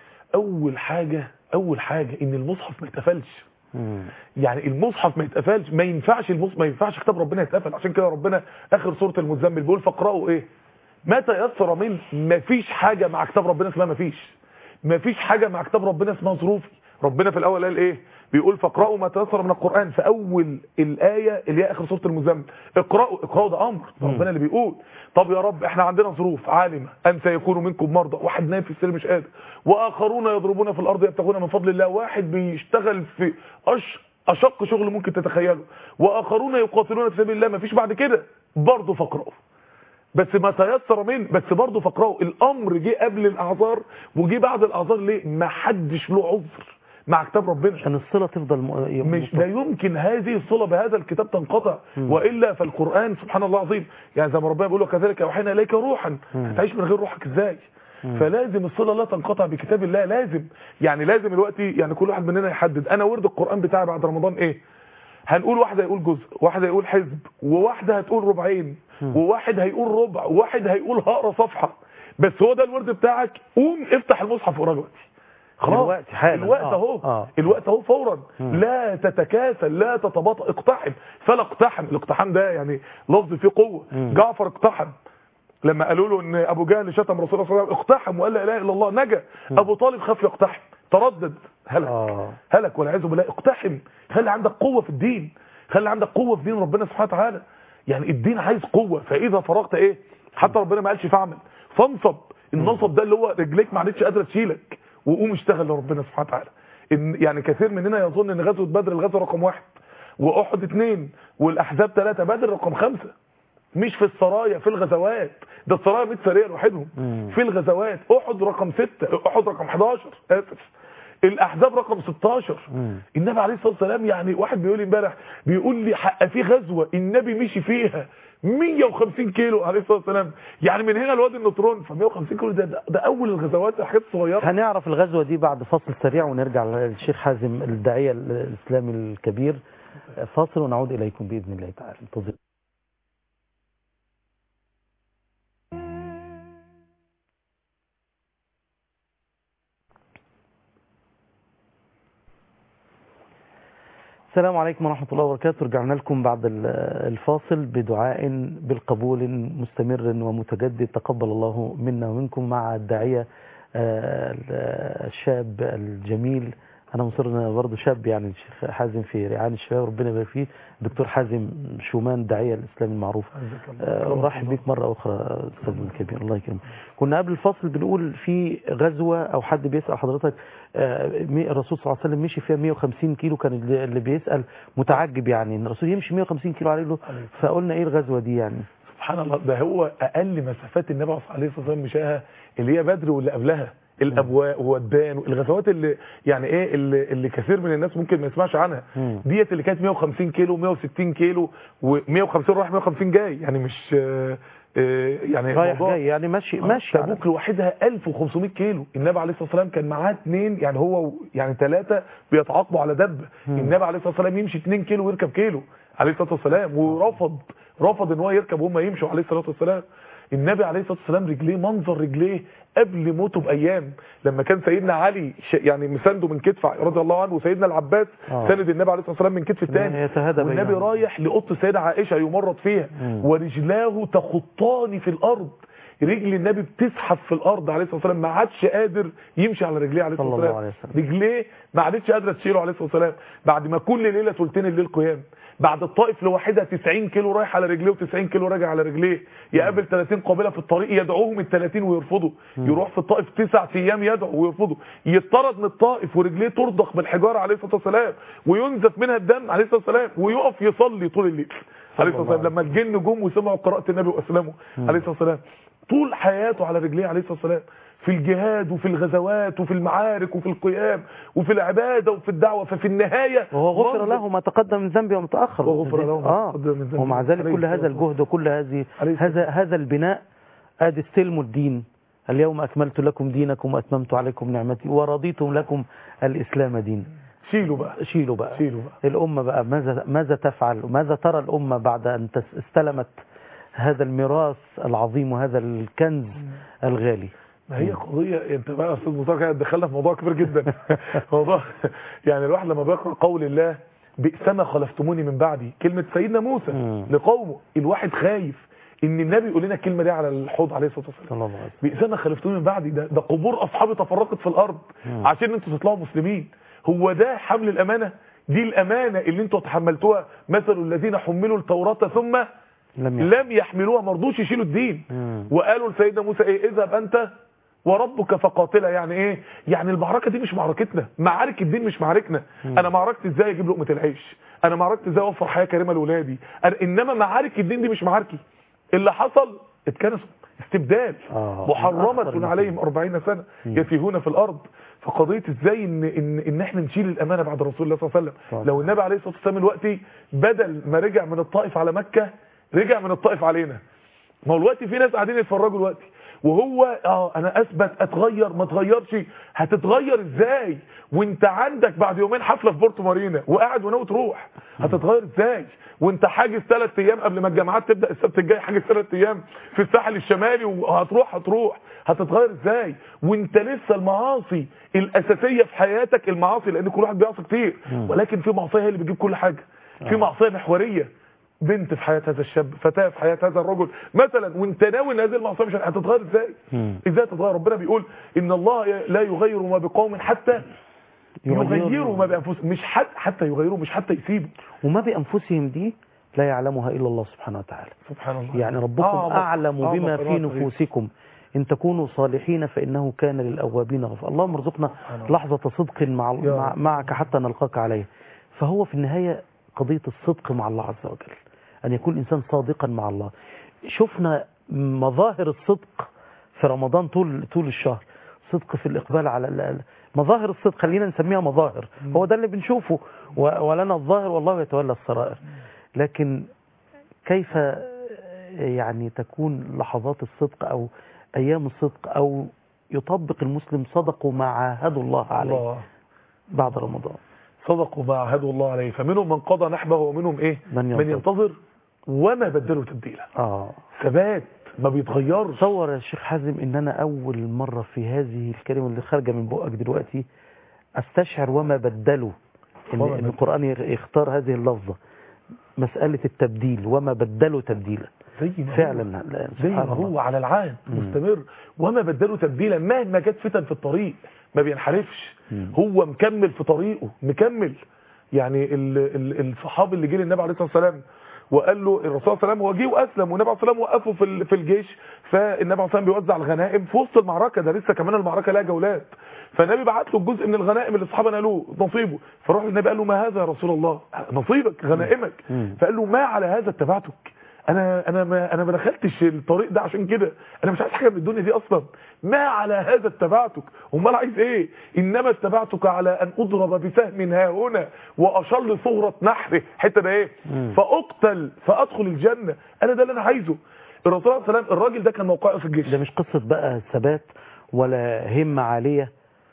اول حاجه اول حاجه ان المصحف ما يتقفلش مم. يعني المصحف ما يتقفلش ما ينفعش المصحف ما ينفعش كتاب ربنا يتقفل عشان كده ربنا اخر سوره المزمل بيقول فاقرأوا ايه ما تيسر من ما فيش حاجه مع كتاب ربنا اسمها ما فيش ما فيش حاجه مع كتاب ربنا اسمها ظروفي ربنا في الاول قال ايه بيقول فاقرأوا ما تيسر من القرآن في اول الآية اللي هي اخر سوره المزمل اقرأوا اقرأوا ده امر مم. ربنا اللي بيقول طب يا رب احنا عندنا ظروف عالمة ان سيكون منكم مرضى واحد نايم في السرير مش قادر واخرون يضربون في الارض يبتغون من فضل الله واحد بيشتغل في أش اشق شغل ممكن تتخيله واخرون يقاتلون في سبيل الله مفيش بعد كده برضه فاقرأوا بس ما تيسر من بس برضه فاقرأوا الامر جه قبل الاعذار وجه بعد الاعذار ليه ما حدش له عذر مع كتاب ربنا عشان الصلة تفضل م- مش لا يمكن هذه الصلة بهذا الكتاب تنقطع مم. وإلا فالقرآن سبحان الله العظيم يعني زي ما ربنا بيقول له كذلك أوحينا إليك روحا مم. هتعيش من غير روحك إزاي فلازم الصله لا تنقطع بكتاب الله لازم يعني لازم الوقت يعني كل واحد مننا يحدد انا ورد القران بتاعي بعد رمضان ايه هنقول واحد هيقول جزء واحد هيقول حزب وواحده هتقول ربعين وواحد هيقول ربع وواحد هيقول هقرا صفحه بس هو ده الورد بتاعك قوم افتح المصحف واقرا دلوقتي خلاص دلوقتي حالا. الوقت آه. اهو آه. الوقت اهو فورا لا تتكاسل لا تتباطأ اقتحم فلا اقتحم الاقتحام ده يعني لفظ فيه قوه جعفر اقتحم لما قالوا له ان ابو جهل شتم رسول الله صلى الله عليه وسلم اقتحم وقال لا اله الا الله نجا ابو طالب خاف يقتحم تردد هلك آه. هلك والعياذ بالله اقتحم خلي عندك قوه في الدين خلي عندك قوه في دين ربنا سبحانه وتعالى يعني الدين عايز قوه فاذا فرغت ايه حتى ربنا ما قالش فاعمل فانصب النصب ده اللي هو رجليك ما عادتش قادره تشيلك وقوم اشتغل لربنا سبحانه وتعالى ان يعني كثير مننا يظن ان غزوه بدر الغزوه رقم واحد واحد اثنين والاحزاب ثلاثه بدر رقم خمسه مش في السرايا في الغزوات ده السرايا 100 سريه لوحدهم في الغزوات احد رقم 6 احد رقم 11 اسف الاحزاب رقم 16 النبي عليه الصلاه والسلام يعني واحد بيقول لي امبارح بيقول لي حق في غزوه النبي مشي فيها 150 كيلو عليه الصلاه والسلام يعني من هنا لوادي النطرون ف 150 كيلو ده, ده, ده اول الغزوات الحاجات الصغيره هنعرف الغزوة دي بعد فاصل سريع ونرجع للشيخ حازم الداعية الإسلامي الكبير فاصل ونعود إليكم بإذن الله تعالى انتظر السلام عليكم ورحمة الله وبركاته رجعنا لكم بعد ال- الفاصل بدعاء بالقبول مستمر ومتجدد تقبل الله منا ومنكم مع الداعية آه، الشاب الجميل أنا مصر إن برضه شاب يعني الشيخ حازم في رعاية الشباب ربنا يبارك فيه الدكتور حازم شومان الداعية الإسلامي المعروف آه، ورحب بك مرة أخرى أستاذ الكبير الله يكرمك كنا قبل الفصل بنقول في غزوة أو حد بيسأل حضرتك آه، مي- الرسول صلى الله عليه وسلم مشي فيها 150 كيلو كان اللي اللي بيسأل متعجب يعني إن الرسول يمشي 150 كيلو عليه له فقلنا إيه الغزوة دي يعني سبحان الله ده هو اقل مسافات النبي عليه الصلاه والسلام مشاها اللي هي بدر واللي قبلها الابواء وودان الغزوات اللي يعني ايه اللي, اللي كثير من الناس ممكن ما يسمعش عنها مم. ديت اللي كانت 150 كيلو 160 كيلو و150 رايح 150 جاي يعني مش آه، آه، يعني رايح الموضوع- جاي يعني ماشي آه، ماشي تبوك لوحدها 1500 كيلو النبي عليه الصلاه والسلام كان معاه اثنين يعني هو و- يعني ثلاثه بيتعاقبوا على دب النبي عليه الصلاه والسلام يمشي 2 كيلو ويركب كيلو عليه الصلاه والسلام ورفض رفض ان هو يركب وهم يمشوا عليه الصلاه والسلام النبي عليه الصلاه والسلام رجليه منظر رجليه قبل موته بايام لما كان سيدنا علي ش- يعني مسانده من كتف رضي الله عنه وسيدنا العباس آه. سند النبي عليه الصلاه والسلام من كتف الثاني يتهادى والنبي بينهم. رايح لاوضه السيده عائشه يمرض فيها مم. ورجلاه تخطان في الارض رجل النبي بتزحف في الارض عليه الصلاه والسلام ما عادش قادر يمشي على رجليه عليه الصلاه صلى الله والسلام عليه وسلم. رجليه ما عادتش قادره تشيله عليه الصلاه والسلام بعد ما كل ليله ثلثين الليل قيام بعد الطائف لوحدها 90 كيلو رايح على رجليه و90 كيلو راجع على رجليه يقابل 30 قابله في الطريق يدعوهم ال 30 ويرفضوا يروح في الطائف تسع ايام يدعو ويرفضوا يطرد من الطائف ورجليه ترضخ بالحجاره عليه الصلاه والسلام وينزف منها الدم عليه الصلاه والسلام ويقف يصلي طول الليل عليه الصلاه والسلام لما الجن جم وسمعوا قراءه النبي واسلموا عليه الصلاه والسلام طول حياته على رجليه عليه الصلاه والسلام في الجهاد وفي الغزوات وفي المعارك وفي القيام وفي العباده وفي الدعوه ففي النهايه وهو غفر منظر- له ما تقدم من ذنبه وما تاخر وغفر له ما آه. تقدم من ذنبه. ومع ذلك عليه كل هذا الصلاة الجهد وكل هذه عليه الصلاة هذا هذا البناء ادي استلموا الدين اليوم اكملت لكم دينكم واتممت عليكم نعمتي ورضيت لكم الاسلام دين شيلوا بقى شيلوا بقى شيلوا بقى الامه بقى ماذا ماذا تفعل وماذا ترى الامه بعد ان تس- استلمت هذا الميراث العظيم وهذا الكنز الغالي ما هي قضية انت بقى يا استاذ مصطفى كده دخلنا في موضوع كبير جدا موضوع يعني الواحد لما بيقرا قول الله بئس ما خلفتموني من بعدي كلمة سيدنا موسى مم. لقومه الواحد خايف ان النبي يقول لنا الكلمة دي على الحوض عليه الصلاة والسلام صلى الله عليه وسلم بئس ما خلفتموني من بعدي ده ده قبور اصحابي تفرقت في الارض مم. عشان انتوا تطلعوا مسلمين هو ده حمل الامانة دي الامانة اللي انتوا تحملتوها مثل الذين حملوا التوراة ثم لم يحل. لم يحملوها ما رضوش يشيلوا الدين مم. وقالوا لسيدنا موسى ايه اذهب انت وربك فقاتلا يعني ايه يعني المعركه دي مش معركتنا معارك الدين مش معاركنا انا معركتي ازاي اجيب لقمه العيش انا معركتي ازاي اوفر حياه كريمه لاولادي أنا- انما معارك الدين دي مش معاركي اللي حصل اتكنسوا استبدال آه. أكثر محرمه من عليهم 40 سنه يتيهون في الارض فقضيه ازاي ان ان ان احنا نشيل الامانه بعد رسول الله صلى الله عليه طبعا. وسلم لو النبي عليه الصلاه والسلام دلوقتي بدل ما رجع من الطائف على مكه رجع من الطائف علينا ما هو دلوقتي في ناس قاعدين يتفرجوا دلوقتي وهو اه انا اثبت اتغير ما اتغيرش هتتغير ازاي وانت عندك بعد يومين حفله في بورتو مارينا وقاعد وناوي تروح هتتغير ازاي وانت حاجز ثلاث ايام قبل ما الجامعات تبدا السبت الجاي حاجز ثلاث ايام في الساحل الشمالي وهتروح هتروح هتتغير ازاي وانت لسه المعاصي الاساسيه في حياتك المعاصي لان كل واحد بيعصي كتير ولكن في معصيه هي اللي بتجيب كل حاجه في معصيه محوريه بنت في حياه هذا الشاب فتاه في حياه هذا الرجل مثلا وانت ناوي ان هذه المعصيه مش هتتغير ازاي ازاي تتغير ربنا بيقول ان الله لا يغير ما بقوم حتى يغيروا ما بانفسهم مش حتى حتى يغيروا مش حتى يسيبوا وما بأنفسهم دي لا يعلمها إلا الله سبحانه وتعالى سبحان الله يعني ربكم أعظم- أعلم أعظم بما في قناة نفوسكم إن تكونوا صالحين فإنه كان للأوابين غفورا اللهم ارزقنا الله. لحظة صدق مع يا مع رب. معك حتى نلقاك عليه فهو في النهاية قضية الصدق مع الله عز وجل أن يكون الإنسان صادقا مع الله شفنا مظاهر الصدق في رمضان طول طول الشهر صدق في الإقبال على ال- ال- مظاهر الصدق خلينا نسميها مظاهر هو ده اللي بنشوفه و- ولنا الظاهر والله يتولى السرائر لكن كيف يعني تكون لحظات الصدق أو أيام الصدق أو يطبق المسلم صدقوا ما عاهدوا الله عليه الله بعد رمضان صدقوا ما عهدوا الله عليه فمنهم من قضى نحبه ومنهم ايه من من ينتظر. ينتظر وما بدلوا تبديلا آه ثبات ما بيتغيرش تصور يا شيخ حازم ان انا اول مرة في هذه الكلمة اللي خارجة من بقك دلوقتي استشعر وما بدلوا ان, وما إن بدلوا. القرآن يختار هذه اللفظة مسألة التبديل وما بدلوا تبديلا زي ما هو. فعلا لا، زي ما سبحان الله هو على العهد مم. مستمر وما بدلوا تبديلا مهما جت فتن في الطريق ما بينحرفش مم. هو مكمل في طريقه مكمل يعني ال ال الصحابي اللي جه للنبي عليه الصلاه والسلام وقال له الرسول صلى الله عليه وسلم هو جه واسلم والنبي عليه الصلاه والسلام وقفه في ال- في الجيش فالنبي عليه الصلاه والسلام بيوزع الغنائم في وسط المعركه ده لسه كمان المعركه لها جولات فالنبي بعت له الجزء من الغنائم اللي الصحابه نالوه نصيبه فراح للنبي قال له ما هذا يا رسول الله نصيبك غنائمك مم. فقال له ما على هذا اتبعتك انا انا ما انا ما دخلتش الطريق ده عشان كده انا مش عايز حاجه من الدنيا دي اصلا ما على هذا اتبعتك امال عايز ايه انما اتبعتك على ان اضرب بسهم ها هنا واشل صغرة نحره حته ده ايه مم. فاقتل فادخل الجنه انا ده اللي انا عايزه الرسول صلى الله عليه وسلم الراجل ده كان موقعه في الجيش ده مش قصة بقى ثبات ولا همة عالية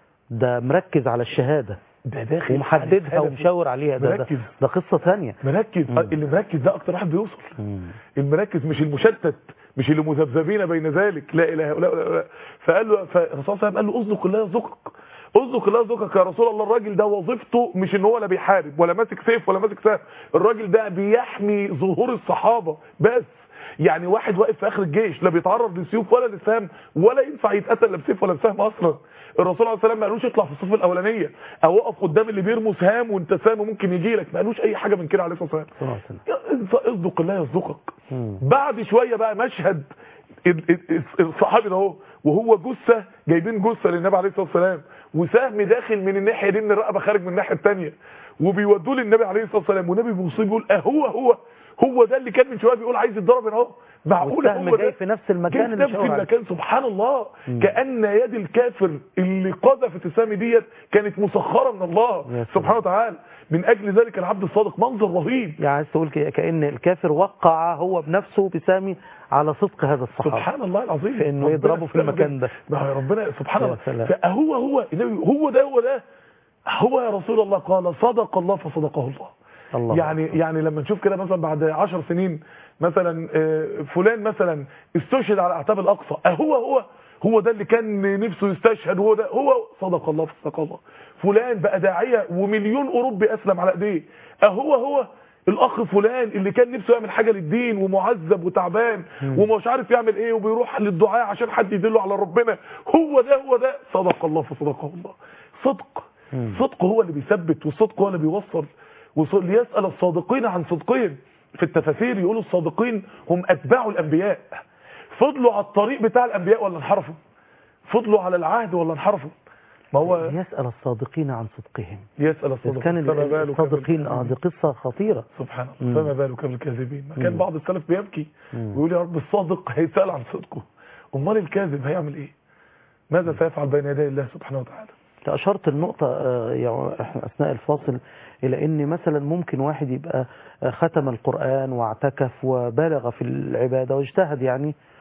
ده مركز على الشهادة ده داخل ومحددها على ومشاور عليها ده, ده, مركز. ده قصة ثانية مركز مم. اللي مركز ده اكتر واحد بيوصل مم. المركز مش المشتت مش اللي مذبذبين بين ذلك لا اله الا الله فقال له فالرسول صلى الله عليه وسلم قال له اصدق الله يصدقك اصدق الله يصدقك يا رسول الله الراجل ده وظيفته مش ان هو لا بيحارب ولا ماسك سيف ولا ماسك سهم الراجل ده بيحمي ظهور الصحابه بس يعني واحد واقف في اخر الجيش لا بيتعرض للسيوف ولا للسهم ولا ينفع يتقتل لا بسيف ولا بسهم اصلا الرسول عليه السلام ما قالوش اطلع في الصف الاولانيه او اقف قدام اللي بيرموا سهام وانت سهم ممكن يجي لك ما قالوش اي حاجه من كده عليه الصلاه والسلام صلى الله عليه وسلم. يا- اصدق الله يصدقك مم. بعد شويه بقى مشهد ال- ال- الصحابي ده اهو وهو جثه جايبين جثه للنبي عليه الصلاه والسلام وسهم داخل من الناحيه دي من الرقبه خارج من الناحيه الثانيه وبيودوه للنبي عليه الصلاه والسلام والنبي بيوصيه بيقول اهو هو هو ده اللي كان من شويه بيقول عايز يتضرب هنا اهو معقول والسهم هو جاي ده في نفس المكان اللي جاي في نفس شاور عليه. المكان سبحان الله مم. كان يد الكافر اللي قذفت السهم ديت كانت مسخره من الله يا سلام. سبحانه وتعالى من اجل ذلك العبد الصادق منظر رهيب يعني عايز تقول ك- كأن الكافر وقع هو بنفسه بسامي على صدق هذا الصحابي سبحان الله العظيم في إنه ربنا يضربه في سبحانه المكان ده. ما هو ربنا سبحان يا الله سلام. فهو هو النبي هو ده هو ده هو يا رسول الله قال صدق الله فصدقه الله الله يعني يعني لما نشوف كده مثلا بعد عشر سنين مثلا آه، فلان مثلا استشهد على اعتاب الاقصى اهو هو هو ده اللي كان نفسه يستشهد هو ده هو صدق الله فصدق الله فلان بقى داعيه ومليون اوروبي اسلم على ايديه اهو هو الاخ فلان اللي كان نفسه يعمل حاجه للدين ومعذب وتعبان ومش عارف يعمل ايه وبيروح للدعاء عشان حد يدله على ربنا هو ده هو ده صدق الله فصدقه الله صدق مم. صدق هو اللي بيثبت والصدق هو اللي بيوصل وص- ليسأل الصادقين عن صدقهم في التفاسير يقولوا الصادقين هم أتباع الأنبياء فضلوا على الطريق بتاع الأنبياء ولا انحرفوا فضلوا على العهد ولا انحرفوا ما هو يسأل الصادقين عن صدقهم يسأل إذا الصادقين كان فما بالك الصادقين اه دي قصة خطيرة سبحان مم. الله فما بالك بالكاذبين ما كان مم. بعض السلف بيبكي مم. ويقول يا رب الصادق هيسأل عن صدقه امال الكاذب هيعمل ايه ماذا سيفعل بين يدي الله سبحانه وتعالى أنت أشرت النقطة آه، يعني إحنا أثناء الفاصل إلى أن مثلا ممكن واحد يبقى آه، ختم القرآن واعتكف وبالغ في العبادة واجتهد يعني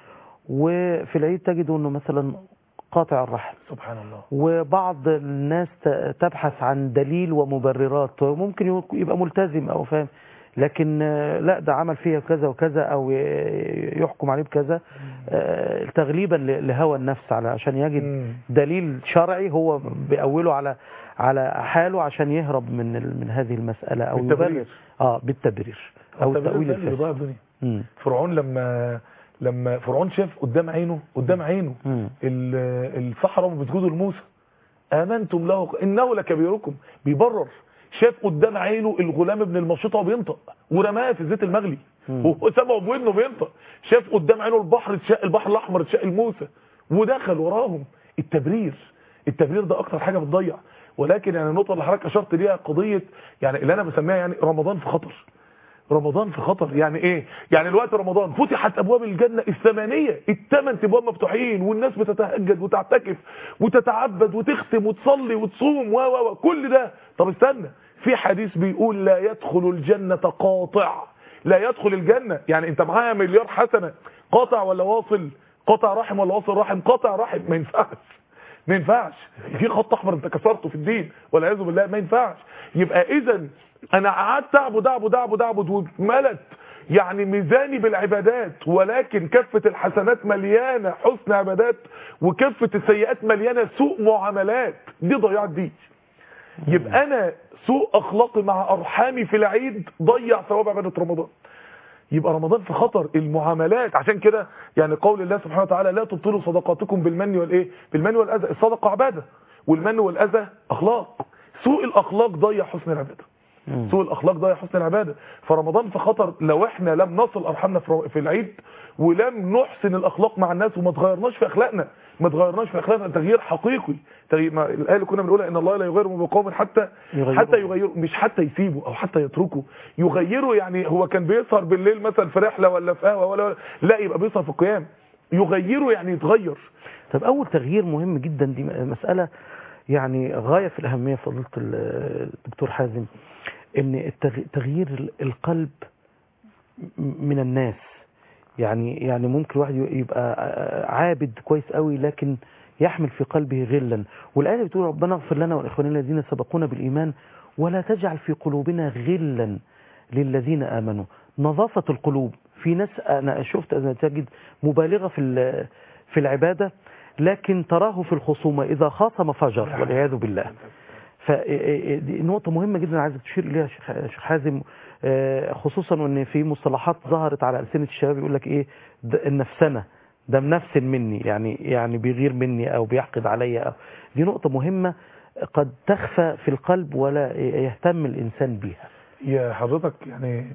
وفي العيد تجد انه مثلا قاطع الرحم سبحان الله وبعض الناس ت- تبحث عن دليل ومبررات ممكن يك- يبقى ملتزم او فاهم لكن آه، لا ده عمل فيها كذا وكذا او ي- يحكم عليه بكذا آه، تغليبا ل- لهوى النفس على عشان يجد مم. دليل شرعي هو بيأوله على على حاله عشان يهرب من ال- من هذه المسألة او بالتبرير. يبرر اه بالتبرير او التبرير التأويل ده اللي بيضيع الفاسد الدنيا مم. فرعون لما لما فرعون شاف قدام عينه قدام عينه مم. ال- الصحراء بتسجدوا لموسى امنتم له انه لكبيركم بيبرر شاف قدام عينه الغلام ابن المشيطه وبينطق ورماه في الزيت المغلي مم. وهو سمعه بودنه بينطق شاف قدام عينه البحر اتشق البحر الاحمر اتشق لموسى ودخل وراهم التبرير التبرير ده اكتر حاجه بتضيع ولكن يعني النقطه اللي حضرتك اشرت ليها قضيه يعني اللي انا بسميها يعني رمضان في خطر رمضان في خطر يعني ايه يعني الوقت رمضان فتحت ابواب الجنه الثمانيه الثمان ابواب مفتوحين والناس بتتهجد وتعتكف وتتعبد وتختم وتصلي وتصوم و و و كل ده طب استنى في حديث بيقول لا يدخل الجنه قاطع لا يدخل الجنه يعني انت معايا مليار حسنه قاطع ولا واصل قاطع رحم ولا واصل رحم قاطع رحم ما ينفعش ما ينفعش في خط احمر انت كسرته في الدين والعياذ بالله ما ينفعش يبقى اذا انا قعدت اعبد اعبد اعبد اعبد واتملت يعني ميزاني بالعبادات ولكن كفة الحسنات مليانة حسن عبادات وكفة السيئات مليانة سوء معاملات دي ضيعت دي يبقى انا سوء اخلاقي مع ارحامي في العيد ضيع ثواب عبادة رمضان يبقى رمضان في خطر المعاملات عشان كده يعني قول الله سبحانه وتعالى لا تبطلوا صدقاتكم بالمن والايه بالمن والاذى الصدقه عباده والمن والاذى اخلاق سوء الاخلاق ضيع حسن العباده مم. سوء الاخلاق ضيع حسن العباده فرمضان في خطر لو احنا لم نصل ارحامنا في في العيد ولم نحسن الاخلاق مع الناس وما تغيرناش في اخلاقنا ما تغيرناش في اخلاقنا تغيير حقيقي تغيير ما الايه اللي كنا بنقولها ان الله لا يغير ما بقوم حتى يغيروا. حتى يغيروا مش حتى يسيبوا او حتى يتركوا يغيروا يعني هو كان بيسهر بالليل مثلا في رحله ولا في قهوه ولا لا يبقى بيسهر في القيام يغيروا يعني يتغير طب أول تغيير مهم جدا دي مسألة يعني غاية في الأهمية فضيلة ال- الدكتور حازم إن التغ- تغيير القلب م- من الناس يعني يعني ممكن الواحد يبقى عابد كويس قوي لكن يحمل في قلبه غلا والآية بتقول ربنا اغفر لنا والإخوان الذين سبقونا بالإيمان ولا تجعل في قلوبنا غلا للذين آمنوا نظافة القلوب في ناس أنا شفت أنا تجد مبالغة في ال- في العبادة لكن تراه في الخصومة إذا خاصم فجر والعياذ بالله فدي نقطة مهمة جدا عايزك تشير إليها يا شيخ شيخ حازم آه، خصوصا وان في مصطلحات ظهرت على ألسنة الشباب يقول لك ايه ده النفسنة ده منفس مني يعني يعني بيغير مني او بيحقد عليا أو دي نقطة مهمة قد تخفى في القلب ولا يهتم الإنسان بها يا حضرتك يعني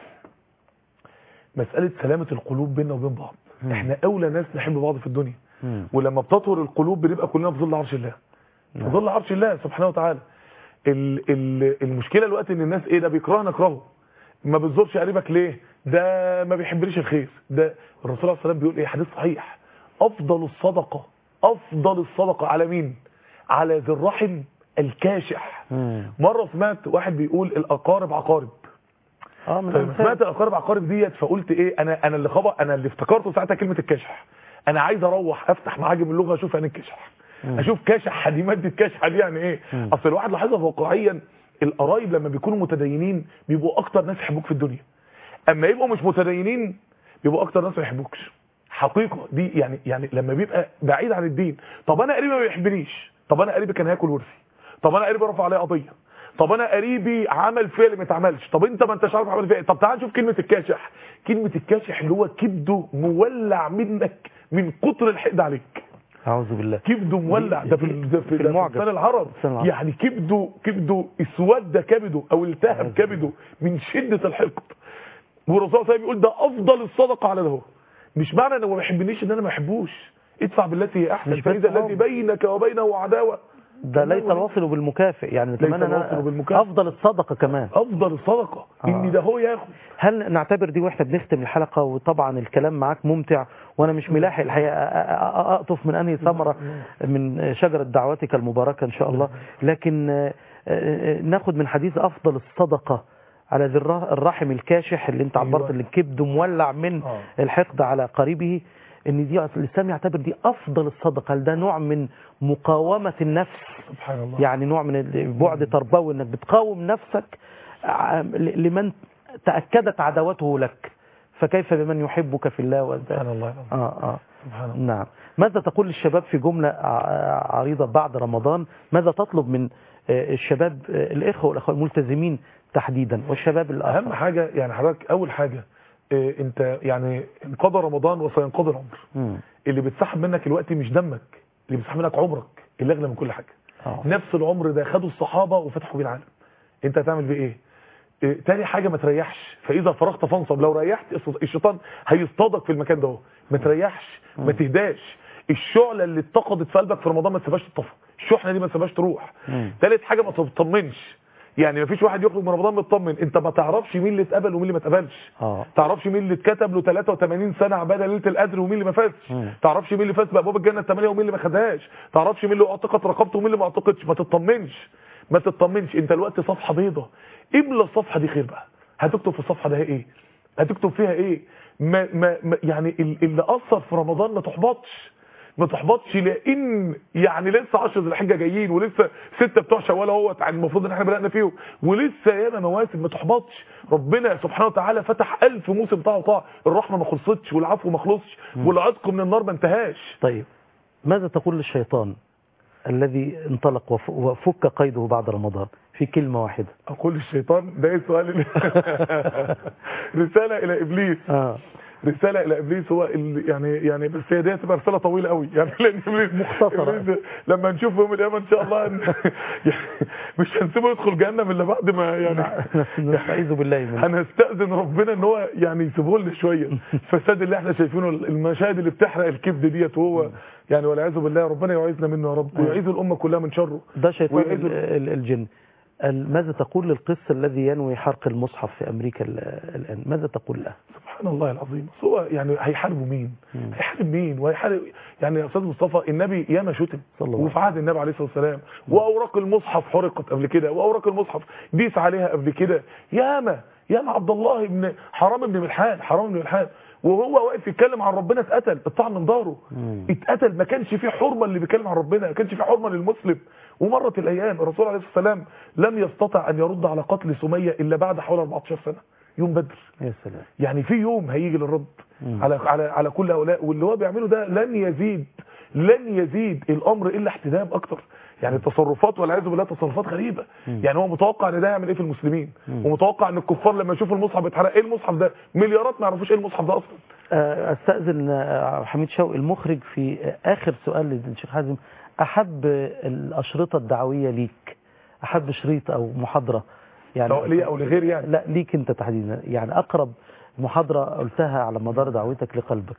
مسألة سلامة القلوب بيننا وبين بعض مم. احنا اولى ناس نحب بعض في الدنيا مم. ولما بتطهر القلوب بنبقى كلنا في ظل عرش الله في نعم. ظل عرش الله سبحانه وتعالى ال ال المشكله الوقت ان الناس ايه ده بيكرهنا اكرهه ما بتزورش قريبك ليه ده ما بيحبليش الخير ده الرسول عليه الصلاه والسلام بيقول ايه حديث صحيح افضل الصدقه افضل الصدقه على مين على ذي الرحم الكاشح مم. مره سمعت واحد بيقول الاقارب عقارب اه من فلما الأمثال. سمعت الاقارب عقارب ديت فقلت ايه انا انا اللي خبر انا اللي افتكرته ساعتها كلمه الكشح انا عايز اروح افتح معاجم اللغه اشوف يعني الكشح مم. اشوف كشح دي ماده كشح دي يعني ايه مم. اصل الواحد لاحظها واقعيا القرايب لما بيكونوا متدينين بيبقوا اكتر ناس يحبوك في الدنيا اما يبقوا مش متدينين بيبقوا اكتر ناس ما يحبوكش حقيقه دي يعني يعني لما بيبقى بعيد عن الدين طب انا قريبي ما بيحبنيش طب انا قريبي كان هياكل ورثي طب انا قريبي رفع عليا قضيه طب انا قريبي عمل فعل ما اتعملش طب انت ما انتش عارف عمل فيها ايه طب تعال نشوف كلمه الكاشح كلمه الكاشح اللي هو كبده مولع منك من كتر الحقد عليك اعوذ بالله كبده مولع ده في في- ده في, في ده في المعجم. لسان العرب لسان العرب. يعني كبده كبده اسود كبده او التهب كبده من شده الحقد والرسول صلى الله عليه وسلم بيقول ده افضل الصدقه على ده مش معنى انه ما بيحبنيش ان انا ما بحبوش ادفع بالتي هي احسن مش بس فاذا آه. الذي بينك وبينه عداوه ده ليس كمان الواصل بالمكافئ يعني كمان الواصل انا بالمكافئ. افضل الصدقه كمان افضل الصدقه آه. ان ده هو ياخد هل نعتبر دي واحنا بنختم الحلقه وطبعا الكلام معاك ممتع وانا مش ملاحق الحقيقه أ- أ- أ- اقطف من انهي ثمره من شجره دعوتك المباركه ان شاء الله لكن آه، آه، ناخد من حديث افضل الصدقه على ذي الر- الرحم الكاشح اللي انت أيوة. عبرت اللي كبده مولع من آه. الحقد على قريبه ان دي الاسلام يعتبر دي افضل الصدقه ده نوع من مقاومه النفس سبحان الله يعني نوع من البعد تربوي انك بتقاوم نفسك ع- ل- لمن تاكدت عداوته لك فكيف بمن يحبك في الله وانت سبحان الله العظيم. اه اه سبحان الله نعم ماذا تقول للشباب في جملة ع- عريضة بعد رمضان ماذا تطلب من آه، الشباب آه، الإخوة والأخوات الملتزمين تحديدا والشباب الآخر اهم حاجه يعني حضرتك اول حاجه إيه انت يعني انقضى رمضان وسينقضي العمر مم. اللي بيتسحب منك الوقت مش دمك اللي بيتسحب منك عمرك اللي اغلى من كل حاجه آه. نفس العمر ده خدوا الصحابه وفتحوا بيه العالم انت هتعمل بيه ايه إيه، تاني حاجه ما تريحش فاذا فرغت فانصب لو ريحت الص- الشيطان هيصطادك في المكان ده اهو ما تريحش ما تهداش الشعله اللي اتقدت في قلبك في رمضان ما تسيبهاش تطفى الشحنه دي ما تسيبهاش تروح مم. تالت حاجه ما تطمنش يعني ما فيش واحد يخرج من رمضان مطمن انت ما تعرفش مين اللي اتقبل ومين اللي ما اتقبلش اه تعرفش مين اللي اتكتب له 83 سنه عباده ليله القدر ومين اللي ما فازش مم. تعرفش مين اللي فاز بابواب الجنه الثمانيه ومين اللي ما خدهاش تعرفش مين اللي اعتقت رقبته ومين اللي ما اعتقدش ما تطمنش ما تطمنش انت الوقت صفحه بيضه املى الصفحه دي خير بقى هتكتب في الصفحه ده ايه هتكتب فيها ايه ما ما ما يعني ال- اللي اثر في رمضان ما تحبطش ما تحبطش لان يعني لسه 10 ذي الحجه جايين ولسه سته بتوع شوال اهوت يعني المفروض ان احنا بدانا فيهم ولسه ياما مواسم ما تحبطش ربنا سبحانه وتعالى فتح ألف موسم طاعه وطاعه الرحمه ما خلصتش والعفو ما خلصش والعتق من النار ما انتهاش طيب ماذا تقول للشيطان الذي انطلق وف- وفك قيده بعد رمضان في كلمة واحدة اقول للشيطان ده ايه السؤال اللي رساله الى ابليس آه. رساله الى ابليس هو ال- يعني يعني بس هي دي هتبقى رساله طويله قوي يعني لان ابليس مختصرة. إبليس لما نشوف يوم القيامه ان شاء الله إن- يعني مش هنسيبه يدخل جهنم الا بعد ما يعني نستعيذ بالله منه هنستأذن ربنا ان هو يعني يسيبه لنا شويه الفساد اللي احنا شايفينه المشاهد اللي بتحرق الكبد ديت وهو يعني والعياذ بالله ربنا يعيذنا منه يا رب ويعيذ الامه كلها من شره ده شيطان ويعيذ ال- ال- الجن ال- ماذا تقول للقس الذي ينوي حرق المصحف في أمريكا ال- الآن ماذا تقول له سبحان الله العظيم بس هو يعني هيحاربوا مين مم. هيحارب مين وهيحارب يعني يا استاذ مصطفى النبي ياما شتم صلى الله عليه وفي عهد النبي عليه الصلاه والسلام واوراق المصحف حرقت قبل كده واوراق المصحف ديس عليها قبل كده ياما ياما عبد الله بن حرام بن ملحان حرام بن ملحان وهو واقف يتكلم عن ربنا اتقتل اتطعن من ظهره مم. اتقتل ما كانش فيه حرمه اللي بيتكلم عن ربنا ما كانش فيه حرمه للمسلم ومرت الايام الرسول عليه الصلاه والسلام لم يستطع ان يرد على قتل سميه الا بعد حوالي 14 سنه يوم بدر يا سلام يعني في يوم هيجي للرد مم. على على على كل هؤلاء واللي هو بيعمله ده لن يزيد لن يزيد الامر الا احتدام اكتر يعني التصرفات والعياذ بالله تصرفات غريبه مم. يعني هو متوقع ان ده يعمل ايه في المسلمين مم. ومتوقع ان الكفار لما يشوفوا المصحف بيتحرق ايه المصحف ده مليارات ما يعرفوش ايه المصحف ده اصلا آه، استاذن آه، حميد شوقي المخرج في آه، اخر سؤال للشيخ حازم احب الاشرطه الدعويه ليك احب شريط او محاضره يعني سواء ليا او لغيري يعني لا ليك انت تحديدا يعني اقرب محاضره قلتها على مدار دعوتك لقلبك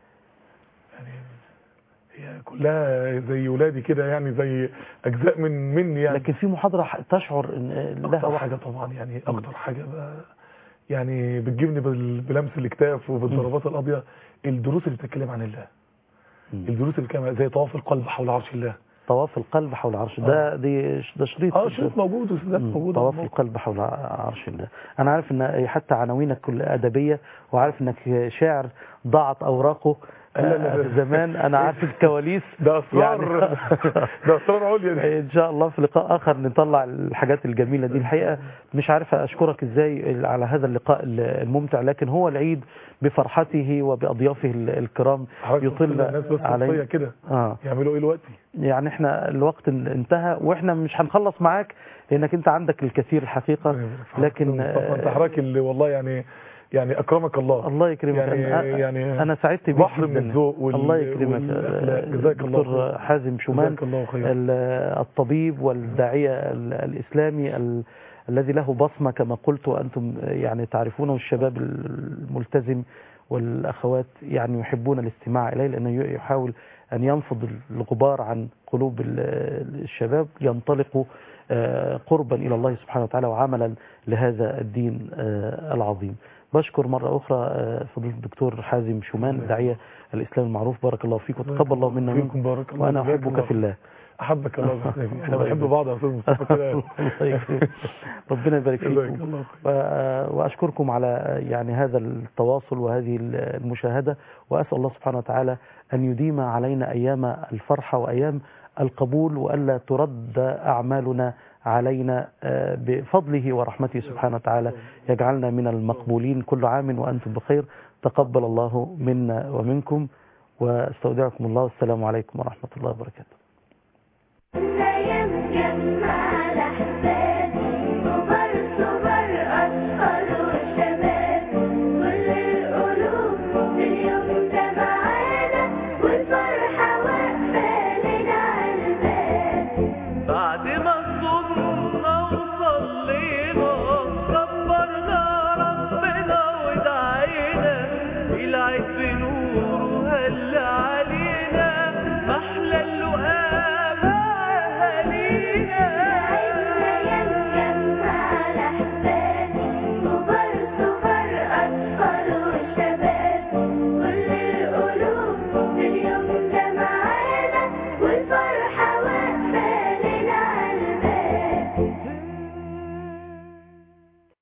هي كلها زي ولادي كده يعني زي اجزاء من مني يعني لكن في محاضره ح- تشعر ان لها اكتر وقت حاجه طبعا يعني اكتر حاجه بقى يعني بتجيبني بال- بلمس الاكتاف وبالضربات القاضيه الدروس اللي بتتكلم عن الله مم. الدروس اللي كان زي طواف القلب حول عرش الله طواف القلب حول عرش ده دي ده شريط اه شريط موجود وسدات مم. موجوده طواف على الموقع. القلب حول عرش الله انا عارف ان حتى عناوينك كلها ادبيه وعارف انك شاعر ضاعت اوراقه لا، لا، آه، لا. زمان انا عارف الكواليس ده اسرار يعني- ده اسرار عليا دي. ان شاء الله في لقاء اخر نطلع الحاجات الجميله دي الحقيقه مش عارف اشكرك ازاي على هذا اللقاء الممتع لكن هو العيد بفرحته وباضيافه الكرام حضرتك يطل يطل الناس بس وصيه علي كده اه يعملوا ايه دلوقتي يعني احنا الوقت انتهى واحنا مش هنخلص معاك لانك انت عندك الكثير الحقيقه لكن مصطفى انت حضرتك اللي والله يعني يعني اكرمك الله الله يكرمك يعني أنا, يعني انا سعدت بيك بحر من جداً. الذوق وال- الله يكرمك والأخلاق. جزاك الله دكتور خير. حازم شومان جزاك الله خير ال- الطبيب والداعية ال- الإسلامي ال- الذي له بصمة كما قلت وأنتم يعني تعرفونه الشباب الملتزم والأخوات يعني يحبون الاستماع إليه لأنه يحاول أن ينفض الغبار عن قلوب ال- الشباب ينطلقوا آه، قربا إلى الله سبحانه وتعالى وعملا لهذا الدين آه، العظيم بشكر مرة أخرى آه، فضيلة الدكتور حازم شومان الداعية الإسلامي المعروف بارك الله فيك وتقبل الله منا ومنكم فيكم بارك الله وأنا جزاك أحبك الله في الله احبك الله يا أستاذ نبيل. احنا بنحب بعض يا استاذ مصطفى كده الله يكرمك. ربنا يبارك جزاك فيكم الله و- وأشكركم على يعني هذا التواصل وهذه المشاهدة وأسأل الله سبحانه وتعالى أن يديم علينا أيام الفرحة وأيام القبول وألا ترد أعمالنا علينا آه، بفضله ورحمته سبحانه وتعالى يجعلنا من المقبولين كل عام وأنتم بخير تقبل الله منا ومنكم واستودعكم الله والسلام عليكم ورحمة الله وبركاته لا يمكن على حساب